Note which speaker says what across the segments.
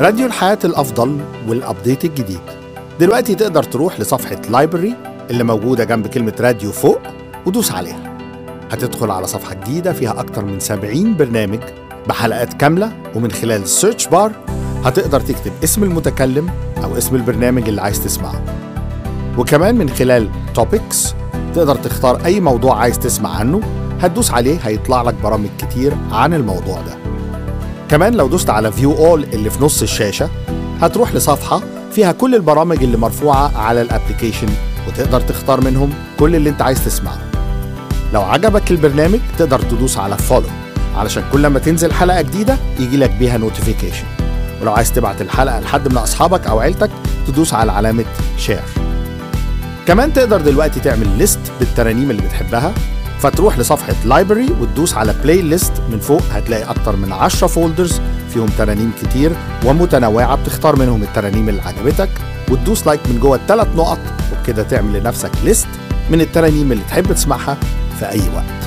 Speaker 1: راديو الحياة الأفضل والأبديت الجديد دلوقتي تقدر تروح لصفحة لايبرري اللي موجودة جنب كلمة راديو فوق ودوس عليها هتدخل على صفحة جديدة فيها أكتر من 70 برنامج بحلقات كاملة ومن خلال السيرش بار هتقدر تكتب اسم المتكلم أو اسم البرنامج اللي عايز تسمعه وكمان من خلال توبكس تقدر تختار أي موضوع عايز تسمع عنه هتدوس عليه هيطلع لك برامج كتير عن الموضوع ده كمان لو دوست على فيو اول اللي في نص الشاشة هتروح لصفحة فيها كل البرامج اللي مرفوعة على الابليكيشن وتقدر تختار منهم كل اللي انت عايز تسمعه لو عجبك البرنامج تقدر تدوس على فولو علشان كل ما تنزل حلقة جديدة يجي لك بيها نوتيفيكيشن ولو عايز تبعت الحلقة لحد من أصحابك أو عيلتك تدوس على علامة شير كمان تقدر دلوقتي تعمل ليست بالترانيم اللي بتحبها فتروح لصفحة لايبرري وتدوس على بلاي ليست من فوق هتلاقي أكتر من 10 فولدرز فيهم ترانيم كتير ومتنوعة بتختار منهم الترانيم اللي عجبتك وتدوس لايك من جوه الثلاث نقط وبكده تعمل لنفسك ليست من الترانيم اللي تحب تسمعها في أي وقت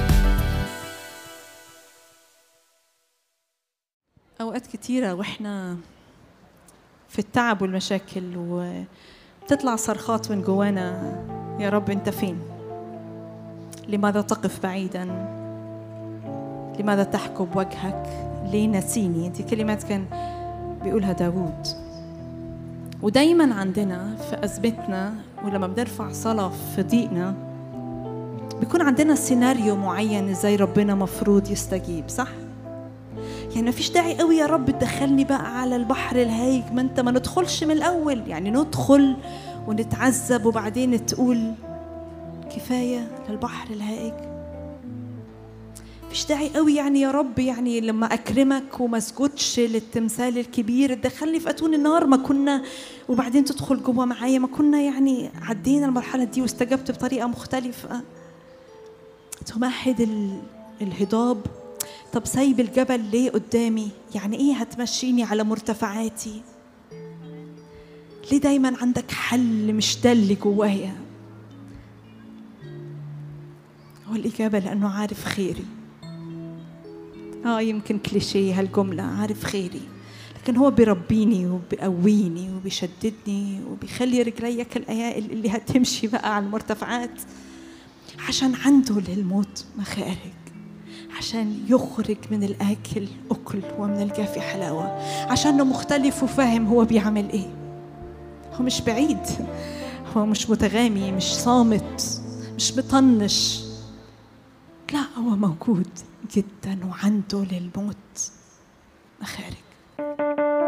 Speaker 2: أوقات كتيرة وإحنا في التعب والمشاكل وتطلع صرخات من جوانا يا رب أنت فين؟ لماذا تقف بعيدا؟ لماذا تحكب وجهك؟ ليه نسيني؟ دي كلمات كان بيقولها داوود ودايما عندنا في أزمتنا ولما بنرفع صلاة في ضيقنا بيكون عندنا سيناريو معين ازاي ربنا مفروض يستجيب صح؟ يعني مفيش داعي قوي يا رب تدخلني بقى على البحر الهايج ما انت ما ندخلش من الاول يعني ندخل ونتعذب وبعدين تقول كفايه للبحر الهائج مفيش داعي قوي يعني يا رب يعني لما اكرمك وما اسجدش للتمثال الكبير تدخلني في اتون النار ما كنا وبعدين تدخل جوه معايا ما كنا يعني عدينا المرحله دي واستجبت بطريقه مختلفه تمهد ال- الهضاب طب سايب الجبل ليه قدامي يعني ايه هتمشيني على مرتفعاتي ليه دايما عندك حل مش ده اللي جوايا هو الإجابة لأنه عارف خيري آه يمكن كليشيه هالجملة عارف خيري لكن هو بيربيني وبيقويني وبيشددني وبيخلي رجلي كالأيائل اللي هتمشي بقى على المرتفعات عشان عنده للموت مخارج عشان يخرج من الآكل أكل ومن الجافي حلاوة عشانه مختلف وفاهم هو بيعمل إيه هو مش بعيد هو مش متغامي مش صامت مش مطنش لا هو موجود جدا وعنده للموت مخارج